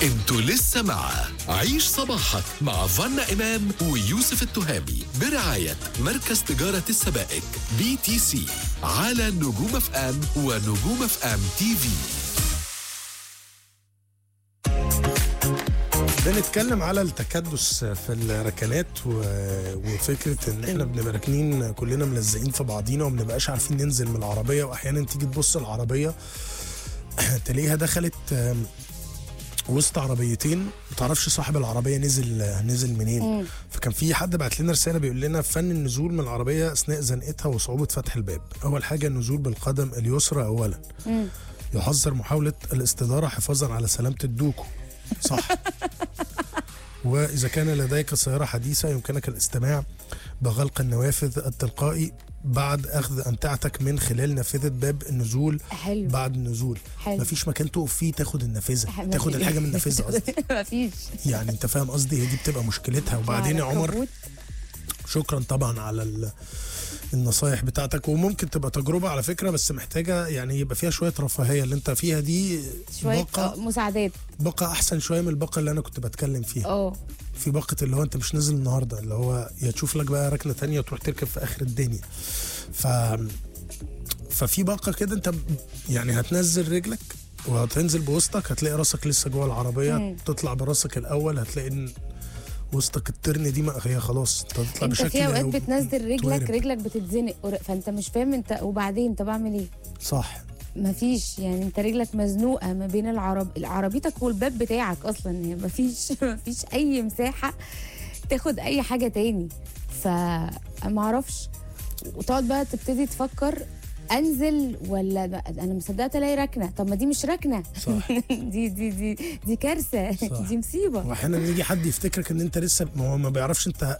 انتوا لسه مع عيش صباحك مع فنا إمام ويوسف التهامي برعاية مركز تجارة السبائك بي تي سي على نجوم اف ام ونجوم اف ام تي في بنتكلم على التكدس في الركنات و... وفكره ان احنا بنبقى راكنين كلنا ملزقين في بعضينا وما بنبقاش عارفين ننزل من العربيه واحيانا تيجي تبص العربيه تلاقيها دخلت آم، وسط عربيتين ما تعرفش صاحب العربيه نزل نزل منين فكان في حد بعت لنا رساله بيقول لنا فن النزول من العربيه اثناء زنقتها وصعوبه فتح الباب اول حاجه النزول بالقدم اليسرى اولا يحذر محاوله الاستداره حفاظا على سلامه الدوكو صح وإذا كان لديك سيارة حديثة يمكنك الاستماع بغلق النوافذ التلقائي بعد أخذ أمتعتك من خلال نافذة باب النزول حلو. بعد النزول حلو. مفيش مكان تقف فيه تاخد النافذة ما تاخد في- الحاجة من النافذة قصدي مفيش يعني أنت فاهم قصدي هي دي بتبقى مشكلتها وبعدين يا على عمر الكبوت. شكرا طبعا على ال- النصايح بتاعتك وممكن تبقى تجربة على فكرة بس محتاجة يعني يبقى فيها شوية رفاهية اللي انت فيها دي شويه باقة آه، مساعدات باقة أحسن شوية من الباقة اللي أنا كنت بتكلم فيها اه في باقة اللي هو انت مش نازل النهارده اللي هو يا تشوف لك بقى ركنه تانية وتروح تركب في اخر الدنيا ف ففي باقة كده انت ب- يعني هتنزل رجلك وهتنزل بوسطك هتلاقي راسك لسه جوه العربية مم. تطلع براسك الأول هتلاقي ان وسطك الترن دي ما هي خلاص انت هتطلع انت بشكل في اوقات أو بتنزل رجلك توارب. رجلك بتتزنق قر- فانت مش فاهم انت وبعدين طب اعمل ايه صح مفيش يعني انت رجلك مزنوقه ما بين العرب عربيتك والباب بتاعك اصلا يعني مفيش مفيش اي مساحه تاخد اي حاجه تاني فما اعرفش وتقعد بقى تبتدي تفكر انزل ولا انا مصدقت الاقي ركنه طب ما دي مش ركنه صح. دي دي دي دي كارثه صح. دي مصيبه واحيانا يجي حد يفتكرك ان انت لسه ما هو ما بيعرفش انت